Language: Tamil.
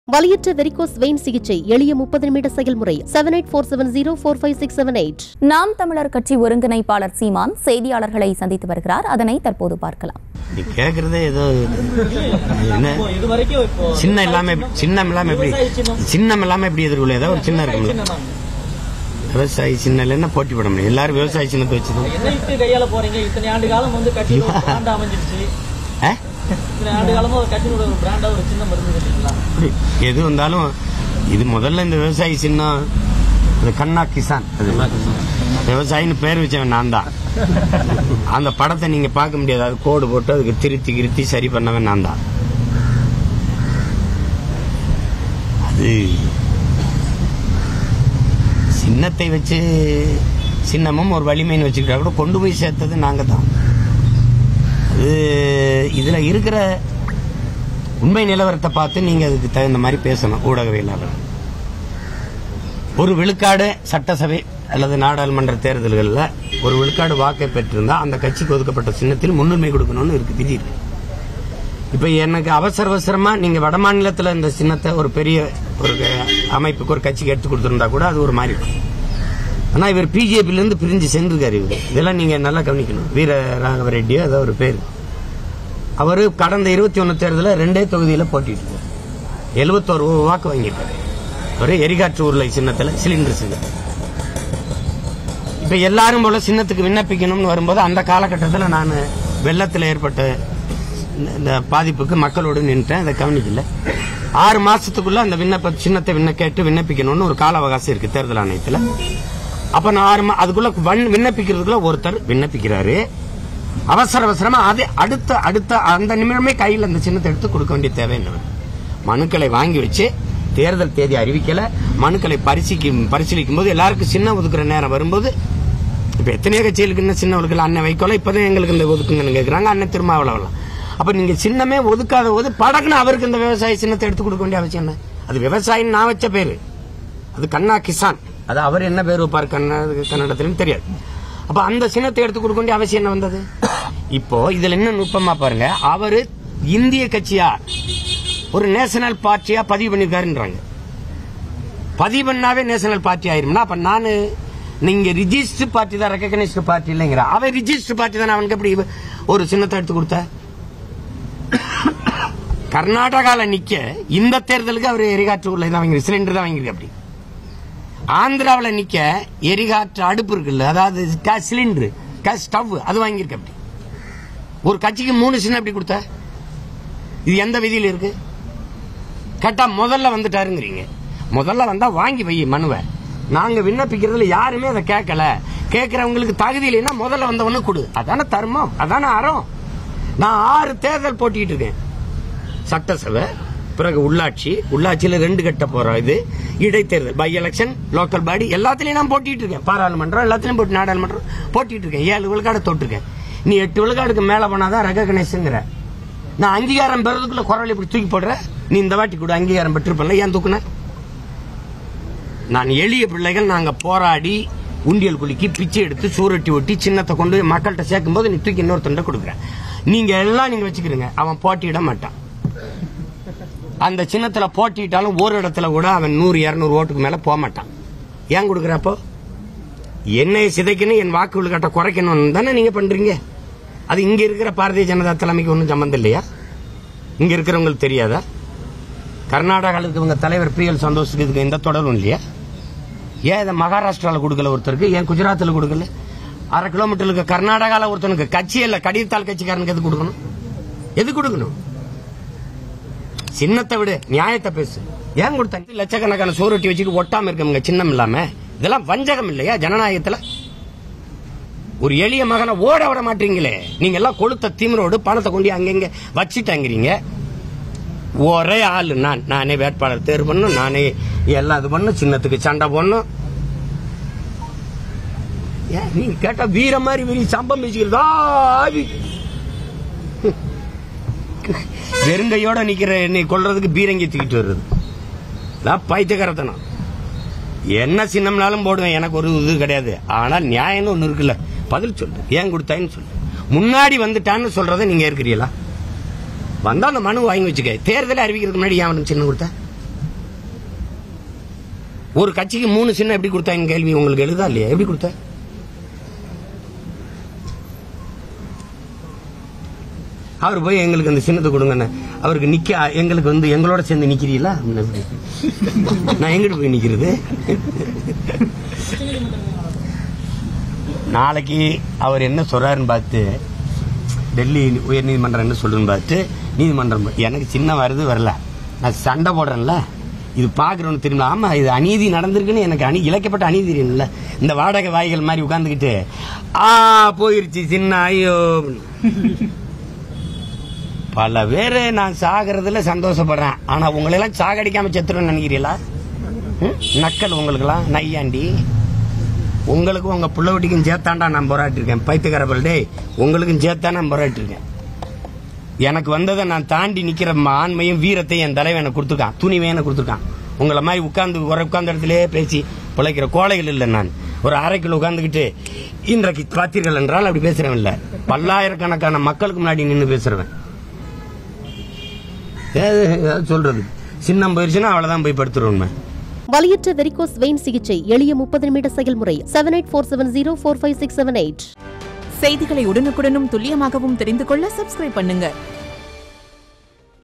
வலியற்ற வெரிகோஸ் வெயின் சிகிச்சை எளிய முப்பது நிமிட செயல்முறை seven eight four seven zero four five six seven eight Naam Tamilar கட்சி ஒருங்கிணைப்பாளர் சீமான் செய்தியாளர்களை சந்தித்து வருகிறார் அதனை தற்போது பார்க்கலாம் நீ கேக்குறதே ஏதோ என்ன இது வரைக்கும் இப்போ சின்னம் இல்லாம எப்படி- சின்னம் இல்லாம எப்படி சின்னம் இல்லாம எப்படி எதிர்கொள்ள ஏதாவது ஒரு சின்னம் இருக்கும்ல விவசாயி சின்னம் இல்லைன்னா போட்டி போட முடியும் எல்லாரும் விவசாய சின்னத்தை வச்சுதான் என்ன இப்படி கையால போறீங்க இத்தனை ஆண்டு காலம் வந்து கட்சி பிராண்டா அமைஞ்சிருச்சு ஆ? இத்தனை ஆண்டு காலமா ஒரு கட்சியோட ஒரு பிராண்டா ஒரு சின்னம் இருந்தது இல்லைங்களா அப்படி எது வந்தாலும் இது முதல்ல இந்த விவசாயி சின்னம் இந்த கண்ணா கிசான் அது விவசாயின்னு பேர் வச்சவன் நான் தான் அந்த படத்தை நீங்க பார்க்க முடியாது அது கோடு போட்டு அதுக்கு திருத்தி கிருத்தி சரி பண்ணவன் நான் தான் அது சின்னத்தை வச்சு சின்னமும் ஒரு வலிமைன்னு வச்சுக்கிட்டா கூட கொண்டு போய் சேர்த்தது நாங்க தான் அது இதுல இருக்கிற உண்மை நிலவரத்தை பார்த்து நீங்க அதுக்கு தகுந்த மாதிரி பேசணும் ஊடகவியலாளர் ஒரு விழுக்காடு சட்டசபை அல்லது நாடாளுமன்ற தேர்தல்களில் ஒரு விழுக்காடு வாக்கை பெற்றிருந்தா அந்த கட்சிக்கு ஒதுக்கப்பட்ட சின்னத்தில் முன்னுரிமை கொடுக்கணும்னு இருக்கு விதி இருக்கு இப்ப எனக்கு அவசர அவசரமா நீங்க வட மாநிலத்துல இந்த சின்னத்தை ஒரு பெரிய ஒரு அமைப்புக்கு ஒரு கட்சிக்கு எடுத்து கொடுத்திருந்தா கூட அது ஒரு மாதிரி இருக்கும் ஆனா இவர் பிஜேபில இருந்து பிரிஞ்சு சென்றிருக்காரு இவர் இதெல்லாம் நீங்க நல்லா கவனிக்கணும் வீர ராகவ ரெட்டியோ ஏதோ ஒரு பேர் அவரு கடந்த இருபத்தி ஒன்னு தேர்தலில் ரெண்டே தொகுதியில போட்டிட்டு எழுபத்தோரு வாக்கு வாங்கியிருக்காரு ஒரு எரிகாற்று உருளை சின்னத்துல சிலிண்டர் சின்னத்தில் இப்ப எல்லாரும் போல சின்னத்துக்கு விண்ணப்பிக்கணும்னு வரும்போது அந்த காலகட்டத்தில் நான் வெள்ளத்தில் ஏற்பட்ட இந்த- இந்த பாதிப்புக்கு மக்களோடு நின்றுட்டேன் அதை கவனிக்கல ஆறு மாசத்துக்குள்ள அந்த விண்ணப்ப சின்னத்தை விண்ண கேட்டு விண்ணப்பிக்கணும்னு ஒரு கால அவகாசம் இருக்கு தேர்தல் ஆணையத்தில் அப்ப நான் ஆறு மா- அதுக்குள்ள வன்- விண்ணப்பிக்கிறதுக்குள்ள ஒருத்தர் விண்ணப்பிக்கிறாரு அவசர அவசரமா அது அடுத்த அடுத்த அந்த நிமிடமே கையில் அந்த சின்னத்தை எடுத்து கொடுக்க வேண்டிய தேவை என்ன மனுக்களை வாங்கி வச்சு தேர்தல் தேதி அறிவிக்கல மனுக்களை பரிசீலிக்கும் பரிசீலிக்கும் போது எல்லாருக்கும் சின்ன ஒதுக்குற நேரம் வரும்போது இப்ப எத்தனையோ கட்சிகளுக்கு இன்னும் சின்ன ஒதுக்கல அண்ணன் வைக்கோல இப்பதான் எங்களுக்கு இந்த ஒதுக்குங்கன்னு கேக்குறாங்க அண்ணன் திருமாவளவலாம் அப்ப நீங்க சின்னமே ஒதுக்காத போது படக்குன்னு அவருக்கு இந்த விவசாய சின்னத்தை எடுத்து கொடுக்க வேண்டிய அவசியம் என்ன அது விவசாயின்னு நான் வச்ச பேரு அது கண்ணா கிசான் அது அவர் என்ன பேர் வைப்பார் கண்ணா கன்னடத்திலும் தெரியாது அப்ப அந்த சின்னத்தை எடுத்து கொடுக்க வேண்டிய அவசியம் என்ன வந்தது இப்போ இதுல என்ன நுட்பமா பாருங்க அவரு இந்திய கட்சியா ஒரு நேஷனல் பார்ட்டியா பதிவு பண்ணிருக்காருன்றாங்க பதிவு பண்ணாவே நேஷனல் பார்ட்டி ஆயிரும்னா அப்ப நானு நீங்க ரிஜிஸ்டர் பார்ட்டி தான் ரெக்கக்னைஸ்டு பார்ட்டி இல்லைங்கிற அவன் ரிஜிஸ்டர் பார்ட்டி தானே அவனுக்கு எப்படி ஒரு சின்னத்தை எடுத்து கொடுத்த கர்நாடகால நிக்க இந்த தேர்தலுக்கு அவர் எரிகாற்று உள்ள தான் வாங்கி சிலிண்டர் தான் வாங்கியிருக்கு அப்படி ஆந்திராவில் நிக்க எரிகாற்று அடுப்பு இருக்குல்ல அதாவது கேஸ் சிலிண்டர் கேஸ் ஸ்டவ் அது வாங்கியிருக்கு அப்படி ஒரு கட்சிக்கு மூணு சின்னம் எப்படி கொடுத்த இது எந்த விதியில இருக்கு கேட்டா முதல்ல வந்துட்டாருங்கிறீங்க முதல்ல வந்தா வாங்கி வை மனுவை நாங்க விண்ணப்பிக்கிறதுல யாருமே அதை கேட்கல கேட்கறவங்களுக்கு தகுதி இல்லைன்னா முதல்ல வந்தவனு கொடு அதான தர்மம் அதான அறம் நான் ஆறு தேர்தல் போட்டிட்டு இருக்கேன் சட்டசபை பிறகு உள்ளாட்சி உள்ளாட்சியில ரெண்டு கட்ட போறோம் இது இடைத்தேர்தல் பை எலெக்ஷன் லோக்கல் பாடி எல்லாத்துலயும் நான் போட்டிட்டு இருக்கேன் பாராளுமன்றம் எல்லாத்துலயும் போட்டு நாடாளுமன்றம் போட்டிட்டு இருக்கேன் ஏழு விழுக்காடு தொட்டிருக்கேன் நீ எட்டு விழுக்காடுக்கு மேல போனாதான் ரெகக்னைஸுங்கிற நான் அங்கீகாரம் பெறதுக்குள்ள குரல் இப்படி தூக்கி போடுற நீ இந்த வாட்டி கூட அங்கீகாரம் பெற்றிருப்பல ஏன் தூக்குன நான் எளிய பிள்ளைகள் நாங்க போராடி உண்டியல் குலுக்கி பிச்சை எடுத்து சூரட்டி ஒட்டி சின்னத்தை கொண்டு போய் மக்கள்கிட்ட சேர்க்கும் போது நீ தூக்கி இன்னொருத்தண்ட கொடுக்குற நீங்க எல்லாம் நீங்க வச்சுக்கிறீங்க அவன் போட்டியிட மாட்டான் அந்த சின்னத்துல போட்டிட்டாலும் ஒரு இடத்துல கூட அவன் நூறு இருநூறு ஓட்டுக்கு மேல போக மாட்டான் ஏன் கொடுக்குறப்போ என்னை சிதைக்கணும் என் வாக்கு விழுக்காட்ட குறைக்கணும்னு தானே நீங்க பண்றீங்க அது இங்க இருக்கிற பாரதிய ஜனதா தலைமைக்கு ஒன்றும் சம்பந்தம் இல்லையா இங்க இருக்கிறவங்களுக்கு தெரியாதா கர்நாடகாவில் இருக்கவங்க தலைவர் பி எல் சந்தோஷுக்கு இதுக்கு எந்த தொடரும் இல்லையா ஏன் இதை மகாராஷ்டிராவில் கொடுக்கல ஒருத்தருக்கு ஏன் குஜராத்தில் கொடுக்கல அரை கிலோமீட்டருக்கு கர்நாடகாவில் ஒருத்தனுக்கு கட்சி இல்ல கடிதத்தால் கட்சிக்காரனுக்கு எது கொடுக்கணும் எது கொடுக்கணும் சின்னத்தை விடு நியாயத்தை பேசு ஏன் கொடுத்தாங்க லட்சக்கணக்கான சோறுட்டி வச்சுட்டு ஒட்டாம இருக்கவங்க சின்னம் இல்லாம இதெல்லாம் வஞ்சகம் இல்லையா ஜனநாயகத்துல ஒரு எளிய மகனை ஓட விட மாட்டீங்களே நீங்க எல்லாம் கொளுத்த திமிரோடு பணத்தை கொண்டு அங்கங்க வச்சுட்டாங்கிறீங்க ஒரே ஆளு நான் நானே வேட்பாளர் தேர்வு பண்ணும் நானே எல்லாம் இது பண்ணும் சின்னத்துக்கு சண்டை போடணும் ஏன் நீங்க கேட்டா வீர மாதிரி வீரி சம்பம் வச்சுக்கிறதா வெறுங்கையோட நிக்கிற என்னை கொல்றதுக்கு பீரங்கி தூக்கிட்டு வருது நான் பைத்தியக்காரத்தனம் என்ன சின்னம்னாலும் போடுவேன் எனக்கு ஒரு இது கிடையாது ஆனா நியாயம்னு ஒண்ணு இருக்குல்ல பதில் சொல்லு ஏன் கொடுத்தாயின்னு சொல்லு முன்னாடி வந்துட்டான்னு சொல்றதை நீங்க ஏற்கிறீங்களா வந்தா அந்த மனு வாங்கி வச்சுக்க தேர்தல் அறிவிக்கிறதுக்கு முன்னாடி ஏன் அவனுக்கு சின்னம் கொடுத்த ஒரு கட்சிக்கு மூணு சின்னம் எப்படி கொடுத்தாங்க கேள்வி உங்களுக்கு எழுதா இல்லையா எப்படி கொடுத்த அவர் போய் எங்களுக்கு அந்த சின்னத்தை கொடுங்கன்னு அவருக்கு நிக்க எங்களுக்கு வந்து எங்களோட சேர்ந்து நிக்கிறீங்களா நான் எங்கிட்டு போய் நிக்கிறது நாளைக்கு அவர் என்ன சொல்றாருன்னு பார்த்து டெல்லி உயர் நீதிமன்றம் என்ன சொல்றேன்னு பார்த்து நீதிமன்றம் எனக்கு சின்ன வருது வரல நான் சண்டை போடுறேன்ல இது பாக்குறவனு தெரியுமா ஆமா இது அநீதி நடந்திருக்குன்னு எனக்கு அணி இழைக்கப்பட்ட அநீதி தெரியும்ல இந்த வாடகை வாய்கள் மாதிரி உட்கார்ந்துக்கிட்டு ஆ போயிருச்சு சின்ன ஐயோ பல பேரு நான் சாகிறதுல சந்தோஷப்படுறேன் ஆனா உங்களெல்லாம் சாகடிக்காம செத்துருன்னு நினைக்கிறீங்களா ம்? நக்கல் உங்களுக்கெல்லாம் நையாண்டி உங்களுக்கும் உங்க பிள்ளைவட்டிக்கும் சேர்த்தாண்டா நான் போராட்டிருக்கேன் பைத்தியக்கார டேய் உங்களுக்கும் சேர்த்தா நான் போராட்டிருக்கேன் எனக்கு வந்ததை நான் தாண்டி நிக்கிற ஆண்மையும் வீரத்தையும் என் தலைவன் எனக்கு கொடுத்துருக்கான் துணிவை எனக்கு கொடுத்துருக்கான் உங்களை மாதிரி உட்கார்ந்து ஒரு உட்கார்ந்த இடத்திலே பேசி பிழைக்கிற கோழைகள் இல்லை நான் ஒரு அரைக்கில் உட்கார்ந்துக்கிட்டு இன்றைக்கு பார்த்தீர்கள் என்றால் அப்படி பேசுறவன் இல்ல பல்லாயிரக்கணக்கான மக்களுக்கு முன்னாடி நின்று பேசுறவன் ஏது, ஏதாவது சொல்றது சின்னம் போயிருச்சுன்னா அவ்வளவுதான் போய் படுத்துருவோம் வலியற்ற வெரிகோஸ் வெயின் சிகிச்சை எளிய முப்பது நிமிட செயல்முறை seven eight four seven zero four five six seven eight செய்திகளை உடனுக்குடனும் துல்லியமாகவும் தெரிந்து கொள்ள சப்ஸ்கிரைப் பண்ணுங்க